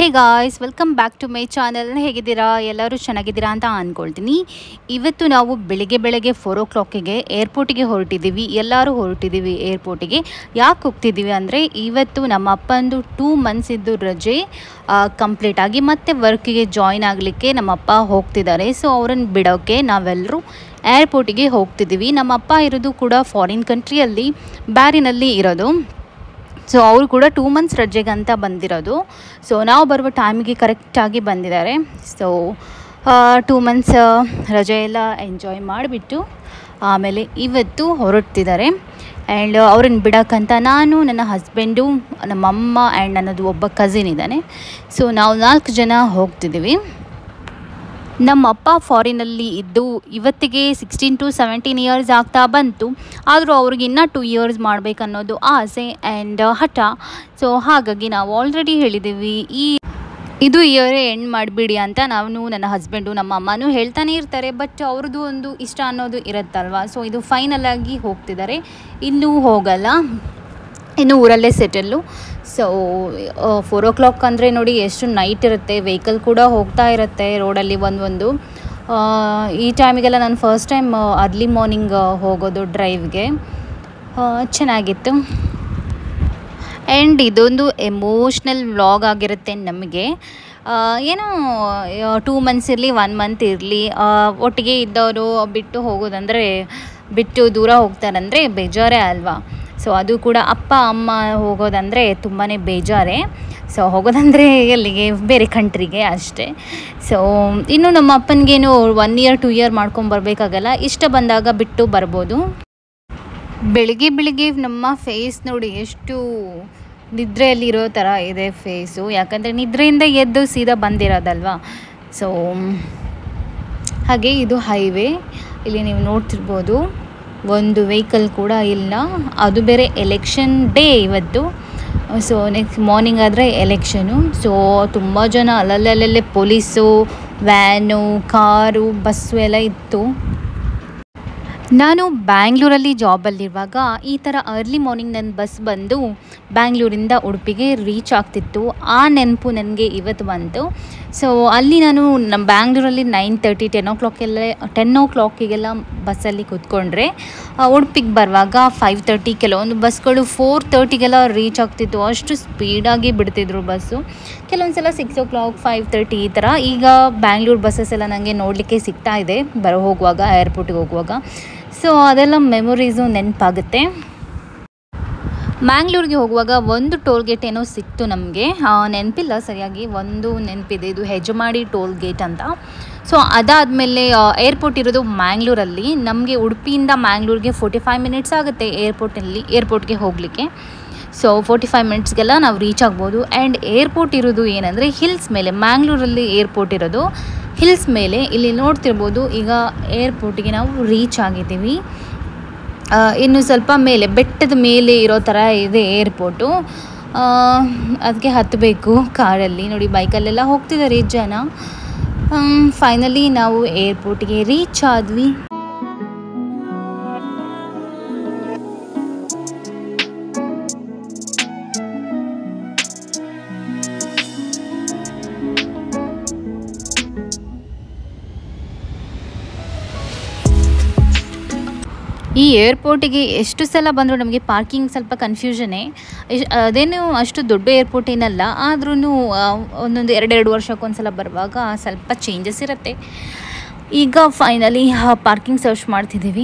guys welcome back to my channel ಹೇಗಿದ್ದೀರಾ ಎಲ್ಲರೂ ಚೆನ್ನಾಗಿದ್ದೀರಾ ಅಂತ ಅಂದ್ಕೊಳ್ತೀನಿ ಇವತ್ತು ನಾವು ಬೆಳಿಗ್ಗೆ ಬೆಳಗ್ಗೆ ಫೋರ್ ಓ ಕ್ಲಾಕಿಗೆ ಏರ್ಪೋರ್ಟಿಗೆ ಹೊರಟಿದ್ದೀವಿ ಎಲ್ಲರೂ ಹೊರಟಿದ್ದೀವಿ ಏರ್ಪೋರ್ಟಿಗೆ ಯಾಕೆ ಹೋಗ್ತಿದ್ದೀವಿ ಅಂದರೆ ಇವತ್ತು ನಮ್ಮ ಅಪ್ಪಂದು ಟೂ ಮಂತ್ಸ್ ಇದ್ದು ರಜೆ ಕಂಪ್ಲೀಟ್ ಆಗಿ ಮತ್ತೆ ವರ್ಕಿಗೆ ಜಾಯಿನ್ ಆಗಲಿಕ್ಕೆ ನಮ್ಮಪ್ಪ ಹೋಗ್ತಿದ್ದಾರೆ ಸೊ ಅವ್ರನ್ನ ಬಿಡೋಕ್ಕೆ ನಾವೆಲ್ಲರೂ ಏರ್ಪೋರ್ಟಿಗೆ ಹೋಗ್ತಿದ್ದೀವಿ ನಮ್ಮ ಅಪ್ಪ ಇರೋದು ಕೂಡ ಫಾರಿನ್ ಕಂಟ್ರಿಯಲ್ಲಿ ಬ್ಯಾರಿನಲ್ಲಿ ಇರೋದು ಸೊ ಅವರು ಕೂಡ ಟೂ ಮಂತ್ಸ್ ರಜೆಗೆ ಅಂತ ಬಂದಿರೋದು ಸೊ ನಾವು ಬರುವ ಟೈಮಿಗೆ ಕರೆಕ್ಟಾಗಿ ಬಂದಿದ್ದಾರೆ ಸೊ ಟೂ ಮಂತ್ಸ್ ರಜೆ ಎಲ್ಲ ಎಂಜಾಯ್ ಮಾಡಿಬಿಟ್ಟು ಆಮೇಲೆ ಇವತ್ತು ಹೊರಡ್ತಿದ್ದಾರೆ ಆ್ಯಂಡ್ ಅವ್ರನ್ನ ಬಿಡೋಕ್ಕಂತ ನಾನು ನನ್ನ ಹಸ್ಬೆಂಡು ನಮ್ಮಮ್ಮ ಆ್ಯಂಡ್ ನನ್ನದು ಒಬ್ಬ ಕಸಿನ್ ಇದ್ದಾನೆ ಸೊ ನಾವು ನಾಲ್ಕು ಜನ ಹೋಗ್ತಿದ್ದೀವಿ ನಮ್ಮ ಅಪ್ಪ ಫಾರಿನಲ್ಲಿ ಇದ್ದು ಇವತ್ತಿಗೆ ಸಿಕ್ಸ್ಟೀನ್ ಟು ಸೆವೆಂಟೀನ್ ಇಯರ್ಸ್ ಆಗ್ತಾ ಬಂತು ಆದರೂ ಅವ್ರಿಗೆ ಇನ್ನೂ ಟು ಇಯರ್ಸ್ ಮಾಡಬೇಕನ್ನೋದು ಆಸೆ ಆ್ಯಂಡ್ ಹಠ ಸೊ ಹಾಗಾಗಿ ನಾವು ಆಲ್ರೆಡಿ ಹೇಳಿದ್ದೀವಿ ಈ ಇದು ಇಯರೇ ಎಂಡ್ ಮಾಡಿಬಿಡಿ ಅಂತ ನಾನು ನನ್ನ ಹಸ್ಬೆಂಡು ನಮ್ಮ ಅಮ್ಮನೂ ಹೇಳ್ತಾನೆ ಇರ್ತಾರೆ ಬಟ್ ಅವ್ರದ್ದು ಒಂದು ಇಷ್ಟ ಅನ್ನೋದು ಇರುತ್ತಲ್ವ ಸೊ ಇದು ಫೈನಲ್ ಆಗಿ ಹೋಗ್ತಿದ್ದಾರೆ ಇನ್ನೂ ಹೋಗಲ್ಲ ಇನ್ನು ಊರಲ್ಲೇ settle so four o'clock ಅಂದರೆ ನೋಡಿ ಎಷ್ಟು ನೈಟ್ ಇರುತ್ತೆ ವೆಹಿಕಲ್ ಕೂಡ ಹೋಗ್ತಾ ಇರುತ್ತೆ ರೋಡಲ್ಲಿ ಒಂದು ಒಂದು ಆ, ಈ ಟೈಮಿಗೆಲ್ಲ ನಾನು ಫಸ್ಟ್ ಟೈಮ್ ಅರ್ಲಿ ಮಾರ್ನಿಂಗ್ ಹೋಗೋದು ಡ್ರೈವ್ಗೆ ಚೆನ್ನಾಗಿತ್ತು ಆ್ಯಂಡ್ ಇದೊಂದು ಎಮೋಷ್ನಲ್ ವ್ಲಾಗ್ ಆಗಿರುತ್ತೆ ನಮಗೆ ಆ, ಏನೋ ಟೂ ಮಂತ್ಸ್ ಇರಲಿ ಒನ್ ಮಂತ್ ಇರಲಿ ಒಟ್ಟಿಗೆ ಇದ್ದವರು ಬಿಟ್ಟು ಹೋಗೋದಂದರೆ ಬಿಟ್ಟು ದೂರ ಹೋಗ್ತಾರಂದರೆ ಬೇಜಾರೇ ಅಲ್ವಾ ಸೊ ಅದು ಕೂಡ ಅಪ್ಪ ಅಮ್ಮ ಹೋಗೋದಂದರೆ ತುಂಬಾ ಬೇಜಾರೇ ಸೊ ಹೋಗೋದಂದರೆ ಎಲ್ಲಿಗೆ ಬೇರೆ ಕಂಟ್ರಿಗೆ ಅಷ್ಟೇ ಸೊ ಇನ್ನು ನಮ್ಮ ಅಪ್ಪನಿಗೇನು ಒನ್ ಇಯರ್ ಟೂ ಇಯರ್ ಮಾಡ್ಕೊಂಬರ್ಬೇಕಾಗಲ್ಲ ಇಷ್ಟ ಬಂದಾಗ ಬಿಟ್ಟು ಬರ್ಬೋದು ಬೆಳಿಗ್ಗೆ ಬೆಳಿಗ್ಗೆ ನಮ್ಮ ಫೇಸ್ ನೋಡಿ ಎಷ್ಟು ನಿದ್ರೆಯಲ್ಲಿರೋ ಥರ ಇದೆ ಫೇಸು ಯಾಕಂದರೆ ನಿದ್ರೆಯಿಂದ ಎದ್ದು ಸೀದಾ ಬಂದಿರೋದಲ್ವಾ ಸೊ ಹಾಗೆ ಇದು ಹೈವೇ ಇಲ್ಲಿ ನೀವು ನೋಡ್ತಿರ್ಬೋದು ಒಂದು ವೆಹಿಕಲ್ ಕೂಡ ಇಲ್ಲ ಅದು ಬೇರೆ ಎಲೆಕ್ಷನ್ ಡೇ ಇವತ್ತು ಸೊ ನೆಕ್ಸ್ಟ್ ಮಾರ್ನಿಂಗ್ ಆದರೆ ಎಲೆಕ್ಷನು ಸೊ ತುಂಬ ಜನ ಅಲ್ಲಲ್ಲಲ್ಲೇ ಪೊಲೀಸು ವ್ಯಾನು ಕಾರು ಬಸ್ಸು ಎಲ್ಲ ಇತ್ತು ನಾನು ಬ್ಯಾಂಗ್ಳೂರಲ್ಲಿ ಜಾಬಲ್ಲಿರುವಾಗ ಈ ಥರ ಅರ್ಲಿ ಮಾರ್ನಿಂಗ್ ನನ್ನ ಬಸ್ ಬಂದು ಬ್ಯಾಂಗ್ಳೂರಿಂದ ಉಡುಪಿಗೆ ರೀಚ್ ಆಗ್ತಿತ್ತು ಆ ನೆನಪು ನನಗೆ ಇವತ್ತು ಬಂತು ಸೊ ಅಲ್ಲಿ ನಾನು ನಮ್ಮ ಬ್ಯಾಂಗ್ಳೂರಲ್ಲಿ ನೈನ್ ತರ್ಟಿ ಟೆನ್ ಓ ಕ್ಲಾಕೆಲ್ಲ ಟೆನ್ ಓ ಕ್ಲಾಕಿಗೆಲ್ಲ ಬಸ್ಸಲ್ಲಿ ಕೂತ್ಕೊಂಡ್ರೆ ಆ, ಉಡುಪಿಗೆ ಬರುವಾಗ ಫೈವ್ ತರ್ಟಿ ಕೆಲವೊಂದು ಬಸ್ಗಳು ಫೋರ್ ತರ್ಟಿಗೆಲ್ಲ ರೀಚ್ ಆಗ್ತಿತ್ತು ಅಷ್ಟು ಸ್ಪೀಡಾಗಿ ಬಿಡ್ತಿದ್ರು ಬಸ್ಸು ಕೆಲವೊಂದು ಸಲ six o'clock five thirty ಈ ಥರ ಈಗ ಬ್ಯಾಂಗ್ಳೂರು ಬಸ್ಸಸ್ ಎಲ್ಲ ನನಗೆ ನೋಡಲಿಕ್ಕೆ ಸಿಗ್ತಾ ಇದೆ ಬರೋ ಹೋಗುವಾಗ ಏರ್ಪೋರ್ಟಿಗೆ ಹೋಗುವಾಗ ಸೊ ಅದೆಲ್ಲ ಮೆಮೊರೀಸು ನೆನಪಾಗುತ್ತೆ ಮ್ಯಾಂಗ್ಳೂರಿಗೆ ಹೋಗುವಾಗ ಒಂದು ಟೋಲ್ ಗೇಟ್ ಏನೋ ಸಿಕ್ತು ನಮಗೆ ನೆನಪಿಲ್ಲ ಸರಿಯಾಗಿ ಒಂದು ನೆನಪಿದೆ ಇದು ಹೆಜಮಾಡಿ ಟೋಲ್ ಗೇಟ್ ಅಂತ ಸೊ ಅದಾದಮೇಲೆ ಏರ್ಪೋರ್ಟ್ ಇರೋದು ಮ್ಯಾಂಗ್ಳೂರಲ್ಲಿ ನಮಗೆ ಉಡುಪಿಯಿಂದ ಮ್ಯಾಂಗ್ಳೂರಿಗೆ ಫೋರ್ಟಿ ಫೈವ್ ಮಿನಿಟ್ಸ್ ಆಗುತ್ತೆ ಏರ್ಪೋರ್ಟಲ್ಲಿ ಏರ್ಪೋರ್ಟ್ಗೆ ಹೋಗಲಿಕ್ಕೆ ಸೊ ಫೋರ್ಟಿ ಫೈವ್ ಮಿನಿಟ್ಸ್ಗೆಲ್ಲ ನಾವು ರೀಚ್ ಆಗ್ಬೋದು ಆ್ಯಂಡ್ ಏರ್ಪೋರ್ಟ್ ಇರೋದು ಏನಂದರೆ ಹಿಲ್ಸ್ ಮೇಲೆ ಮ್ಯಾಂಗ್ಳೂರಲ್ಲಿ ಏರ್ಪೋರ್ಟ್ ಇರೋದು ಹಿಲ್ಸ್ ಮೇಲೆ ಇಲ್ಲಿ ನೋಡ್ತಿರ್ಬೋದು ಈಗ ಏರ್ಪೋರ್ಟಿಗೆ ನಾವು ರೀಚ್ ಆಗಿದ್ದೀವಿ ಆ, ಇನ್ನು ಸ್ವಲ್ಪ ಮೇಲೆ ಬೆಟ್ಟದ ಮೇಲೆ ಇರೋ ಥರ ಇದೆ ಏರ್ಪೋರ್ಟು ಅದಕ್ಕೆ ಹತ್ತಬೇಕು ಕಾರಲ್ಲಿ ನೋಡಿ ಬೈಕಲ್ಲೆಲ್ಲ ಹೋಗ್ತಿದ್ದಾರೆ ಜನ ಫೈನಲಿ ನಾವು ಏರ್ಪೋರ್ಟಿಗೆ ರೀಚ್ ಆದ್ವಿ ಈ ಏರ್ಪೋರ್ಟಿಗೆ ಎಷ್ಟು ಸಲ ಬಂದರೂ ನಮಗೆ ಪಾರ್ಕಿಂಗ್ ಸ್ವಲ್ಪ ಕನ್ಫ್ಯೂಷನ್ನೇ ಇಶ್- ಅದೇನು ಅಷ್ಟು ದೊಡ್ಡ ಏರ್ಪೋರ್ಟ್ ಏನಲ್ಲ ಆದ್ರೂ ಒಂದೊಂದು ಎರಡೆರಡು ವರ್ಷಕ್ಕೊಂದ್ಸಲ ಬರುವಾಗ ಸ್ವಲ್ಪ ಚೇಂಜಸ್ ಇರುತ್ತೆ ಈಗ ಫೈನಲಿ ಪಾರ್ಕಿಂಗ್ ಸರ್ಚ್ ಮಾಡ್ತಿದ್ದೀವಿ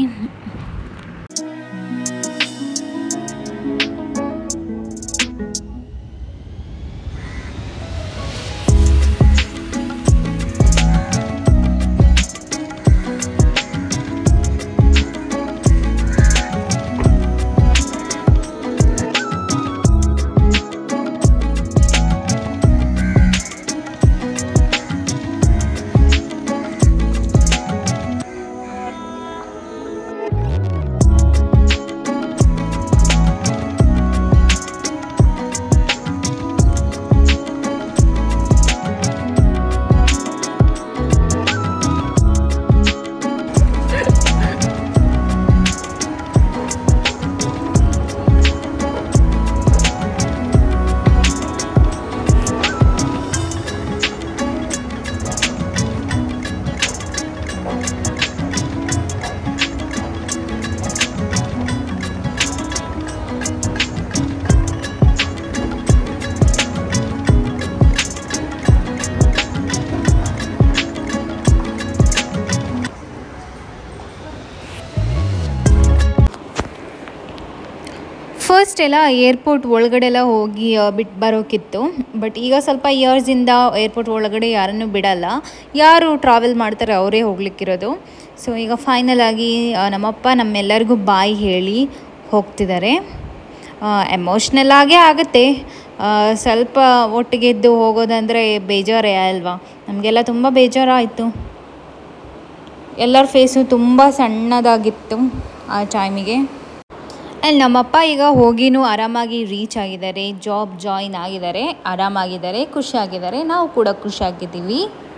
ಫಸ್ಟ್ ಎಲ್ಲ ಏರ್ಪೋರ್ಟ್ ಒಳಗಡೆ ಎಲ್ಲ ಹೋಗಿ ಬಿಟ್ಟು ಬರೋಕ್ಕಿತ್ತು ಬಟ್ ಈಗ ಸ್ವಲ್ಪ ಇಯರ್ಸಿಂದ ಏರ್ಪೋರ್ಟ್ ಒಳಗಡೆ ಯಾರನ್ನು ಬಿಡಲ್ಲ ಯಾರು ಟ್ರಾವೆಲ್ ಮಾಡ್ತಾರೆ ಅವರೇ ಹೋಗ್ಲಿಕ್ಕಿರೋದು ಸೊ ಈಗ ಫೈನಲ್ ಆಗಿ ಆ, ನಮ್ಮಪ್ಪ ನಮ್ಮೆಲ್ಲರಿಗೂ ಬಾಯಿ ಹೇಳಿ ಹೋಗ್ತಿದ್ದಾರೆ ಎಮೋಷ್ನಲ್ ಆಗೇ ಆಗುತ್ತೆ ಆ, ಸ್ವಲ್ಪ ಒಟ್ಟಿಗೆ ಇದ್ದು ಹೋಗೋದಂದರೆ ಬೇಜಾರೇ ಅಲ್ವಾ ನಮಗೆಲ್ಲ ತುಂಬ ಬೇಜಾರಾಯಿತು ಎಲ್ಲರ ಫೇಸು ತುಂಬ ಸಣ್ಣದಾಗಿತ್ತು ಆ ಟೈಮಿಗೆ ಆ್ಯಂಡ್ ನಮ್ಮಪ್ಪ ಈಗ ಹೋಗಿನೂ ಆರಾಮಾಗಿ ರೀಚ್ ಆಗಿದ್ದಾರೆ ಜಾಬ್ ಜಾಯಿನ್ ಆಗಿದ್ದಾರೆ ಆರಾಮಾಗಿದ್ದಾರೆ ಖುಷಿಯಾಗಿದ್ದಾರೆ ನಾವು ಕೂಡ ಖುಷಿಯಾಗಿದ್ದೀವಿ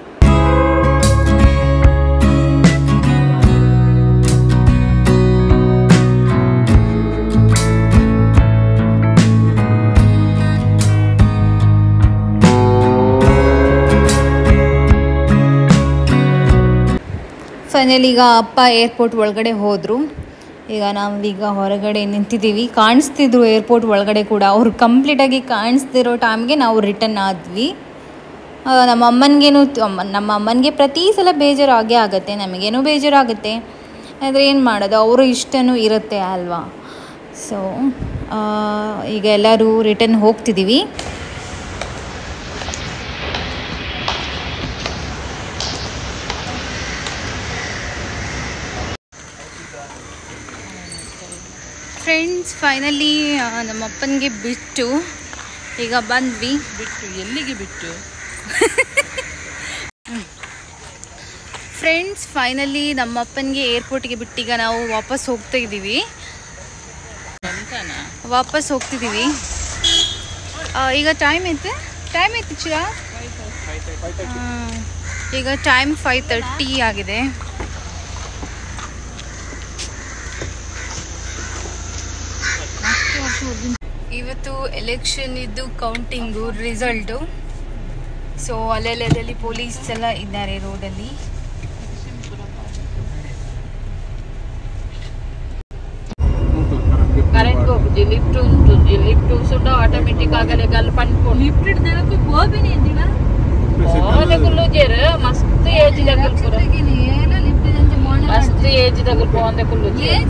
ಫೈನಲ್ ಈಗ ಅಪ್ಪ ಏರ್ಪೋರ್ಟ್ ಒಳಗಡೆ ಹೋದರು ಈಗ ನಾವೀಗ ಹೊರಗಡೆ ನಿಂತಿದ್ದೀವಿ ಕಾಣಿಸ್ತಿದ್ರು ಏರ್ಪೋರ್ಟ್ ಒಳಗಡೆ ಕೂಡ ಅವ್ರು ಕಂಪ್ಲೀಟಾಗಿ ಕಾಣಿಸ್ತಿರೋ ಟೈಮ್ಗೆ ನಾವು ರಿಟರ್ನ್ ಆದ್ವಿ ಆ, ನಮ್ಮ ಅಮ್ಮನಿಗೇನು ನಮ್ಮ ಅಮ್ಮನಿಗೆ ಪ್ರತಿ ಸಲ ಬೇಜಾರು ಆಗೇ ಆಗುತ್ತೆ ನಮಗೇನೂ ಬೇಜಾರಾಗುತ್ತೆ ಆದರೆ ಏನು ಮಾಡೋದು ಅವರು ಇಷ್ಟನೂ ಇರುತ್ತೆ ಅಲ್ವಾ ಸೊ ಈಗ ಎಲ್ಲರೂ ರಿಟರ್ನ್ ಹೋಗ್ತಿದ್ದೀವಿ ಫ್ರೆಂಡ್ಸ್ ಫೈನಲಿ ನಮ್ಮಪ್ಪನಿಗೆ ಬಿಟ್ಟು ಈಗ ಬಂದ್ವಿ ಬಿಟ್ಟು ಎಲ್ಲಿಗೆ ಬಿಟ್ಟು ಫ್ರೆಂಡ್ಸ್ ಫೈನಲಿ ನಮ್ಮಪ್ಪನಿಗೆ ಏರ್ಪೋರ್ಟಿಗೆ ಬಿಟ್ಟೀಗ ನಾವು ವಾಪಸ್ ಹೋಗ್ತಾ ಇದ್ದೀವಿ ಅಂತಾನ ವಾಪಸ್ ಹೋಗ್ತಿದ್ದೀವಿ ಆ, ಈಗ ಟೈಮ್ ಐತೆ ಟೈಮ್ ಐತೆ ಚಿರಾ ಆ, ಈಗ ಟೈಮ್ ಫೈವ್ ತರ್ಟಿ ಆಗಿದೆ ಇವತ್ತು ಎಲೆಕ್ಷನ್ ಇದ್ದು ಕೌಂಟಿಂಗು ರಿಸಲ್ಟು ಸೊ ಅಲ್ಲೆಲ್ಲಲ್ಲಿ ಪೊಲೀಸ್ ಎಲ್ಲ ಇದ್ದಾರೆ ರೋಡಲ್ಲಿ ಕರೆಂಟ್ ಹೋಗುದು ಲಿಫ್ಟ್ ಉಂಟು ಲಿಫ್ಟ್ ಸುಡ ಆಟೋಮೆಟಿಕ್ ಆಗಲೇ ಗಲ್ ಪನ್ಕೊಂಡು ಲಿಫ್ಟ್ ಹಿಡ್ದಕ್ಕೆ ಗೋಬಿನಿ ಅಂದಿನ ಓದಗುಲ್ಲು ಜೇರ ಮಸ್ತ್ ಏಜ್ ದಗಲ್ ಪುರ ಮಸ್ತ್ ಏಜ್ ದಗಲ್ ಪೋಂದೆ ಕುಲ್ಲು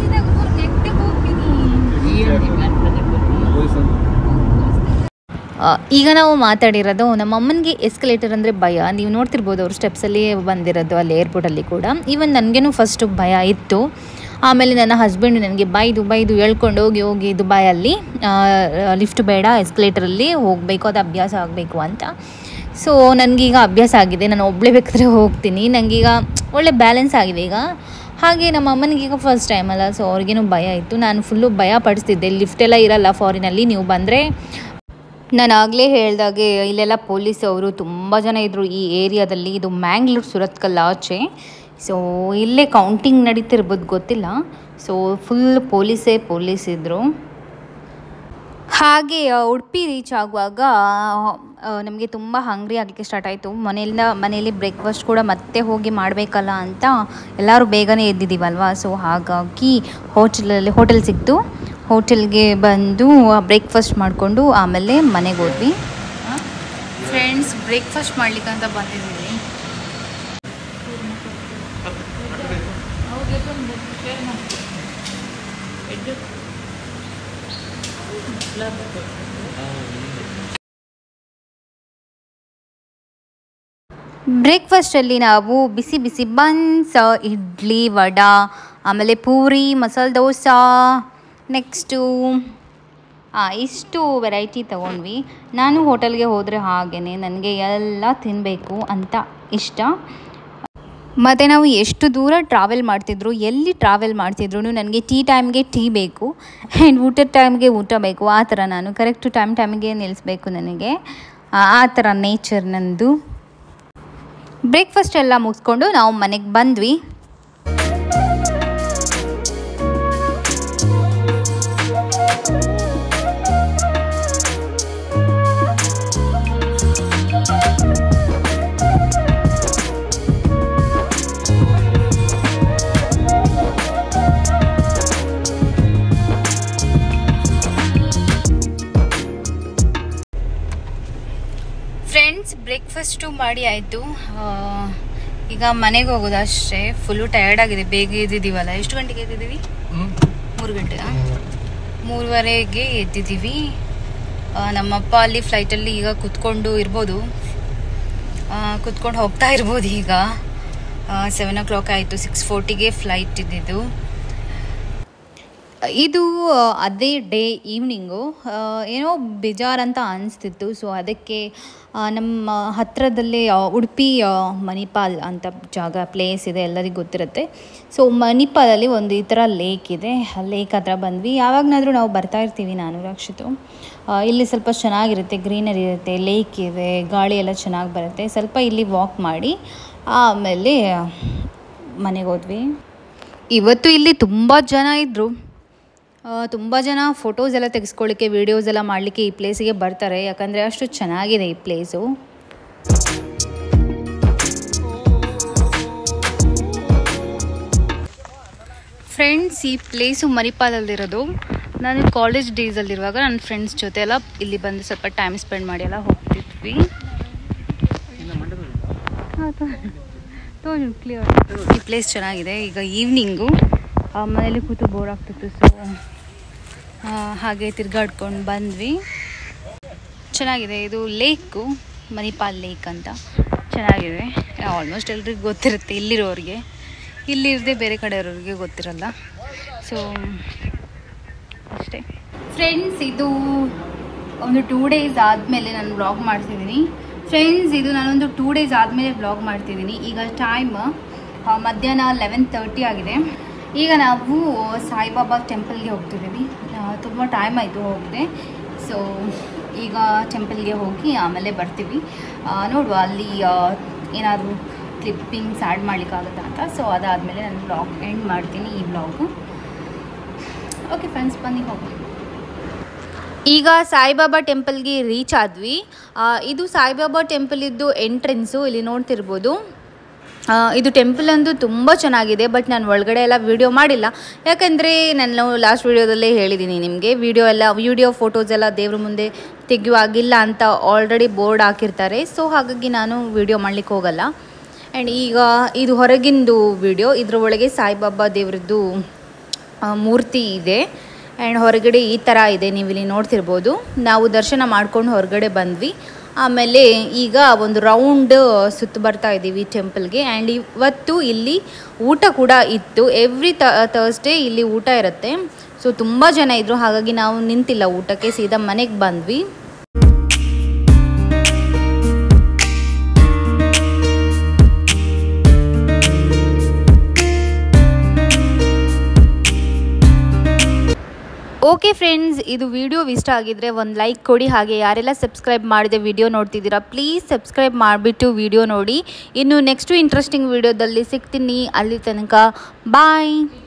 ಆ, ಈಗ ನಾವು ಮಾತಾಡಿರೋದು ನಮ್ಮ ಅಮ್ಮನಿಗೆ ಎಸ್ಕಲೇಟರ್ ಅಂದರೆ ಭಯ ನೀವು ನೋಡ್ತಿರ್ಬೋದು ಅವ್ರು ಸ್ಟೆಪ್ಸಲ್ಲಿ ಬಂದಿರೋದು ಅಲ್ಲಿ ಏರ್ಪೋರ್ಟಲ್ಲಿ ಕೂಡ ಈವನ್ ನನಗೇನು ಫಸ್ಟು ಭಯ ಇತ್ತು ಆಮೇಲೆ ನನ್ನ ಹಸ್ಬೆಂಡ್ ನನಗೆ ಬೈದು ಬೈದು ಹೇಳ್ಕೊಂಡು ಹೋಗಿ ಹೋಗಿ ದುಬೈಯಲ್ಲಿ ಲಿಫ್ಟ್ ಬೇಡ ಎಸ್ಕಲೇಟರಲ್ಲಿ ಹೋಗಬೇಕು ಅದು ಅಭ್ಯಾಸ ಆಗಬೇಕು ಅಂತ ಸೊ ನನಗೀಗ ಅಭ್ಯಾಸ ಆಗಿದೆ ನಾನು ಒಬ್ಬಳೇ ಬೇಕಾದ್ರೆ ಹೋಗ್ತೀನಿ ನನಗೀಗ ಒಳ್ಳೆ ಬ್ಯಾಲೆನ್ಸ್ ಆಗಿದೆ ಈಗ ಹಾಗೆ ನಮ್ಮ ಅಮ್ಮನಿಗೀಗ ಫಸ್ಟ್ ಟೈಮ್ ಅಲ್ಲ ಸೊ ಅವ್ರಿಗೇನು ಭಯ ಇತ್ತು ನಾನು ಫುಲ್ಲು ಭಯ ಪಡಿಸ್ತಿದ್ದೆ ಲಿಫ್ಟೆಲ್ಲ ಇರಲ್ಲ ಫಾರಿನಲ್ಲಿ ನೀವು ಬಂದರೆ ನಾನು ಆಗಲೇ ಹೇಳ್ದಾಗೆ ಇಲ್ಲೆಲ್ಲ ಪೊಲೀಸ್ ಅವರು ತುಂಬ ಜನ ಇದ್ದರು ಈ ಏರಿಯಾದಲ್ಲಿ ಇದು ಮ್ಯಾಂಗ್ಳೂರು ಸುರತ್ಕಲ್ ಆಚೆ ಸೊ ಇಲ್ಲೇ ಕೌಂಟಿಂಗ್ ನಡೀತಿರ್ಬೋದು ಗೊತ್ತಿಲ್ಲ ಸೊ ಫುಲ್ ಪೊಲೀಸೇ ಪೊಲೀಸ್ ಇದ್ದರು ಹಾಗೆ ಆ, ಉಡುಪಿ ರೀಚ್ ಆಗುವಾಗ ನಮಗೆ ತುಂಬ ಹಂಗ್ರಿ ಆಗಲಿಕ್ಕೆ ಸ್ಟಾರ್ಟ್ ಆಯಿತು ಮನೆಯಿಂದ ಮನೆಯಲ್ಲಿ ಬ್ರೇಕ್ಫಾಸ್ಟ್ ಕೂಡ ಮತ್ತೆ ಹೋಗಿ ಮಾಡಬೇಕಲ್ಲ ಅಂತ ಎಲ್ಲರೂ ಬೇಗನೆ ಎದ್ದಿದ್ದೀವಲ್ವ ಸೊ ಹಾಗಾಗಿ ಹೋಟೆಲಲ್ಲಿ ಹೋಟೆಲ್ ಸಿಕ್ತು ಹೋಟೆಲ್ಗೆ ಬಂದು ಬ್ರೇಕ್ಫಾಸ್ಟ್ ಮಾಡಿಕೊಂಡು ಆಮೇಲೆ ಮನೆಗೆ ಹೋದ್ವಿ ಫ್ರೆಂಡ್ಸ್ ಬ್ರೇಕ್ಫಾಸ್ಟ್ ಮಾಡ್ಲಿಕ್ಕೆ ಅಂತ ಬಂದಿದ್ದೀವಿ ಬ್ರೇಕ್ಫಾಸ್ಟಲ್ಲಿ ನಾವು ಬಿಸಿ ಬಿಸಿ ಬನ್ಸ್ ಇಡ್ಲಿ ವಡ ಆಮೇಲೆ ಪೂರಿ ಮಸಾಲೆ ದೋಸೆ ನೆಕ್ಸ್ಟು ಹಾಂ ಇಷ್ಟು ವೆರೈಟಿ ತೊಗೊಂಡ್ವಿ ನಾನು ಹೋಟೆಲ್ಗೆ ಹೋದರೆ ಹಾಗೇ ನನಗೆ ಎಲ್ಲ ತಿನ್ನಬೇಕು ಅಂತ ಇಷ್ಟ ಮತ್ತು ನಾವು ಎಷ್ಟು ದೂರ ಟ್ರಾವೆಲ್ ಮಾಡ್ತಿದ್ರು ಎಲ್ಲಿ ಟ್ರಾವೆಲ್ ಮಾಡ್ತಿದ್ರು ನನಗೆ ಟೀ ಟೈಮ್ಗೆ ಟೀ ಬೇಕು ಆ್ಯಂಡ್ ಊಟದ ಟೈಮ್ಗೆ ಊಟ ಬೇಕು ಆ ಥರ ನಾನು ಕರೆಕ್ಟು ಟೈಮ್ ಟೈಮಿಗೆ ನಿಲ್ಲಿಸ್ಬೇಕು ನನಗೆ ಆ ಆ ಥರ ನೇಚರ್ ನಂದು ಬ್ರೇಕ್ಫಾಸ್ಟ್ ಎಲ್ಲ ಮುಗಿಸ್ಕೊಂಡು ನಾವು ಮನೆಗೆ ಬಂದ್ವಿ ಫ್ರೆಂಡ್ಸ್ ಬ್ರೇಕ್ಫಾಸ್ಟು ಮಾಡಿ ಆಯಿತು ಈಗ ಮನೆಗೆ ಹೋಗೋದು ಅಷ್ಟೇ ಫುಲ್ಲು ಟಯರ್ಡ್ ಆಗಿದೆ ಬೇಗ ಎದ್ದಿದ್ದೀವಲ್ಲ ಎಷ್ಟು ಗಂಟೆಗೆ ಎದ್ದಿದ್ದೀವಿ ಮೂರು ಗಂಟೆಗಾ ಮೂರುವರೆಗೆ ಎದ್ದಿದ್ದೀವಿ ಆ, ನಮ್ಮಪ್ಪ ಅಲ್ಲಿ ಫ್ಲೈಟಲ್ಲಿ ಈಗ ಕುತ್ಕೊಂಡು ಇರ್ಬೋದು ಕುತ್ಕೊಂಡು ಹೋಗ್ತಾ ಇರ್ಬೋದು ಈಗ ಸೆವೆನ್ ಓ ಕ್ಲಾಕ್ ಆಯಿತು ಸಿಕ್ಸ್ ಫೋರ್ಟಿಗೆ ಫ್ಲೈಟ್ ಇದ್ದಿದ್ದು ಇದು ಆ, ಅದೇ ಡೇ ಈವ್ನಿಂಗು ಏನೋ ಬೇಜಾರಂತ ಅನಿಸ್ತಿತ್ತು ಸೊ ಅದಕ್ಕೆ ಆ, ನಮ್ಮ ಹತ್ತಿರದಲ್ಲೇ ಆ, ಉಡುಪಿ ಆ, ಮಣಿಪಾಲ್ ಅಂತ ಜಾಗ ಪ್ಲೇಸ್ ಇದೆ ಎಲ್ಲರಿಗೂ ಗೊತ್ತಿರುತ್ತೆ ಸೊ ಮಣಿಪಾಲಲ್ಲಿ ಒಂದು ಈ ಥರ ಲೇಕ್ ಇದೆ ಆ ಲೇಕ್ ಹತ್ರ ಬಂದ್ವಿ ಯಾವಾಗನಾದರೂ ನಾವು ಬರ್ತಾ ಇರ್ತೀವಿ ನಾನು ರಕ್ಷಿತು ಆ, ಇಲ್ಲಿ ಸ್ವಲ್ಪ ಚೆನ್ನಾಗಿರುತ್ತೆ ಗ್ರೀನರಿ ಇರುತ್ತೆ ಲೇಕ್ ಇದೆ ಗಾಳಿ ಎಲ್ಲ ಚೆನ್ನಾಗಿ ಬರುತ್ತೆ ಸ್ವಲ್ಪ ಇಲ್ಲಿ ವಾಕ್ ಮಾಡಿ ಆಮೇಲೆ ಮನೆಗೆ ಹೋದ್ವಿ ಇವತ್ತು ಇಲ್ಲಿ ತುಂಬ ಜನ ಇದ್ದರು ತುಂಬ ಜನ ಫೋಟೋಸ್ ಎಲ್ಲ ತೆಗೆಸ್ಕೊಳ್ಳಿಕ್ಕೆ ವೀಡಿಯೋಸ್ ಎಲ್ಲ ಮಾಡಲಿಕ್ಕೆ ಈ ಪ್ಲೇಸಿಗೆ ಬರ್ತಾರೆ ಯಾಕಂದರೆ ಅಷ್ಟು ಚೆನ್ನಾಗಿದೆ ಈ ಪ್ಲೇಸು ಫ್ರೆಂಡ್ಸ್ ಈ ಪ್ಲೇಸು ಮಣಿಪಾಲಲ್ಲಿರೋದು ನಾನು ಕಾಲೇಜ್ ಡೇಸಲ್ಲಿರುವಾಗ ನನ್ನ ಫ್ರೆಂಡ್ಸ್ ಜೊತೆ ಎಲ್ಲ ಇಲ್ಲಿ ಬಂದು ಸ್ವಲ್ಪ ಟೈಮ್ ಸ್ಪೆಂಡ್ ಮಾಡಿ ಎಲ್ಲ ಹೋಗ್ತಿದ್ವಿ ಕ್ಲಿಯರ್ ಈ ಪ್ಲೇಸ್ ಚೆನ್ನಾಗಿದೆ ಈಗ ಈವ್ನಿಂಗು ಮನೇಲಿ ಕೂತು ಬೋರ್ ಆಗ್ತಿತ್ತು ಸೊ ಹಾಗೆ ತಿರ್ಗಾಡ್ಕೊಂಡು ಬಂದ್ವಿ ಚೆನ್ನಾಗಿದೆ ಇದು ಲೇಕು ಮಣಿಪಾಲ್ ಲೇಕ್ ಅಂತ ಚೆನ್ನಾಗಿದೆ ಆಲ್ಮೋಸ್ಟ್ ಎಲ್ರಿಗೂ ಗೊತ್ತಿರುತ್ತೆ ಇಲ್ಲಿರೋರಿಗೆ ಇಲ್ಲಿರದೆ ಬೇರೆ ಕಡೆಯವ್ರಿಗೆ ಗೊತ್ತಿರಲ್ಲ ಸೊ ಅಷ್ಟೇ ಫ್ರೆಂಡ್ಸ್ ಇದು ಒಂದು ಟೂ ಡೇಸ್ ಆದಮೇಲೆ ನಾನು ಬ್ಲಾಗ್ ಮಾಡ್ತಿದ್ದೀನಿ ಫ್ರೆಂಡ್ಸ್ ಇದು ನಾನೊಂದು ಟೂ ಡೇಸ್ ಆದಮೇಲೆ ಬ್ಲಾಗ್ ಮಾಡ್ತಿದ್ದೀನಿ ಈಗ ಟೈಮ್ ಮಧ್ಯಾಹ್ನ ಲೆವೆನ್ ತರ್ಟಿ ಆಗಿದೆ ಈಗ ನಾವು ಸಾಯಿಬಾಬಾ ಟೆಂಪಲ್ಗೆ ಹೋಗ್ತಿದ್ದೀವಿ ತುಂಬ ಟೈಮ್ ಆಯಿತು ಹೋಗಿದೆ ಸೊ ಈಗ ಟೆಂಪಲ್ಗೆ ಹೋಗಿ ಆಮೇಲೆ ಬರ್ತೀವಿ ಆ, ನೋಡುವ ಅಲ್ಲಿ ಏನಾದರೂ ಕ್ಲಿಪ್ಪಿಂಗ್ಸ್ ಆ್ಯಡ್ ಮಾಡ್ಲಿಕ್ಕಾಗುತ್ತಾ ಅಂತ ಸೊ ಅದಾದಮೇಲೆ ನಾನು ಬ್ಲಾಗ್ ಎಂಡ್ ಮಾಡ್ತೀನಿ ಈ ಬ್ಲಾಗು ಓಕೆ ಫ್ರೆಂಡ್ಸ್ ಬನ್ನಿ ಹೋಗೋಣ ಈಗ ಸಾಯಿಬಾಬಾ ಟೆಂಪಲ್ಗೆ ರೀಚ್ ಆದ್ವಿ ಆ, ಇದು ಸಾಯಿಬಾಬಾ ಟೆಂಪಲ್ ಇದ್ದು ಎಂಟ್ರೆನ್ಸು ಇಲ್ಲಿ ನೋಡ್ತಿರ್ಬೋದು ಆ, ಇದು ಟೆಂಪಲ್ ಅಂದು ತುಂಬ ಚೆನ್ನಾಗಿದೆ ಬಟ್ ನಾನು ಒಳಗಡೆ ಎಲ್ಲ ವೀಡಿಯೋ ಮಾಡಿಲ್ಲ ಯಾಕಂದರೆ ನಾನು ಲಾಸ್ಟ್ ವೀಡಿಯೋದಲ್ಲೇ ಹೇಳಿದ್ದೀನಿ ನಿಮಗೆ ವೀಡಿಯೋ ಎಲ್ಲ ವೀಡಿಯೋ ಫೋಟೋಸ್ ಎಲ್ಲ ದೇವ್ರ ಮುಂದೆ ತೆಗೆಯುವಾಗಿಲ್ಲ ಅಂತ ಆಲ್ರೆಡಿ ಬೋರ್ಡ್ ಹಾಕಿರ್ತಾರೆ ಸೊ ಹಾಗಾಗಿ ನಾನು ವೀಡಿಯೋ ಮಾಡ್ಲಿಕ್ಕೆ ಹೋಗಲ್ಲ ಆ್ಯಂಡ್ ಈಗ ಇದು ಹೊರಗಿಂದು ವಿಡಿಯೋ ಇದ್ರ ಒಳಗೆ ಸಾಯಿಬಾಬಾ ದೇವ್ರದ್ದು ಆ, ಮೂರ್ತಿ ಇದೆ ಆ್ಯಂಡ್ ಹೊರಗಡೆ ಈ ಥರ ಇದೆ ನೀವು ಇಲ್ಲಿ ನೋಡ್ತಿರ್ಬೋದು ನಾವು ದರ್ಶನ ಮಾಡ್ಕೊಂಡು ಹೊರಗಡೆ ಬಂದ್ವಿ ಆಮೇಲೆ ಈಗ ಒಂದು ರೌಂಡ್ ಸುತ್ತು ಬರ್ತಾ ಇದ್ದೀವಿ ಟೆಂಪಲ್ಗೆ ಆ್ಯಂಡ್ ಇವತ್ತು ಇಲ್ಲಿ ಊಟ ಕೂಡ ಇತ್ತು ಎವ್ರಿ ತರ್ಸ್ಡೇ ಇಲ್ಲಿ ಊಟ ಇರುತ್ತೆ ಸೊ ತುಂಬ ಜನ ಇದ್ದರು ಹಾಗಾಗಿ ನಾವು ನಿಂತಿಲ್ಲ ಊಟಕ್ಕೆ ಸೀದಾ ಮನೆಗೆ ಬಂದ್ವಿ ಓಕೆ ಫ್ರೆಂಡ್ಸ್ ಇದು ವಿಡಿಯೋ ಇಷ್ಟ ಆಗಿದ್ರೆ ಒಂದು ಲೈಕ್ ಕೊಡಿ ಹಾಗೆ ಯಾರೆಲ್ಲ ಸಬ್ಸ್ಕ್ರೈಬ್ ಮಾಡಿದೆ ವಿಡಿಯೋ ನೋಡ್ತಿದ್ದೀರಾ ಪ್ಲೀಸ್ ಸಬ್ಸ್ಕ್ರೈಬ್ ಮಾಡಿಬಿಟ್ಟು ವಿಡಿಯೋ ನೋಡಿ ಇನ್ನು ನೆಕ್ಸ್ಟು ಇಂಟ್ರೆಸ್ಟಿಂಗ್ ವಿಡಿಯೋದಲ್ಲಿ ಸಿಗ್ತೀನಿ ಅಲ್ಲಿ ತನಕ ಬಾಯ್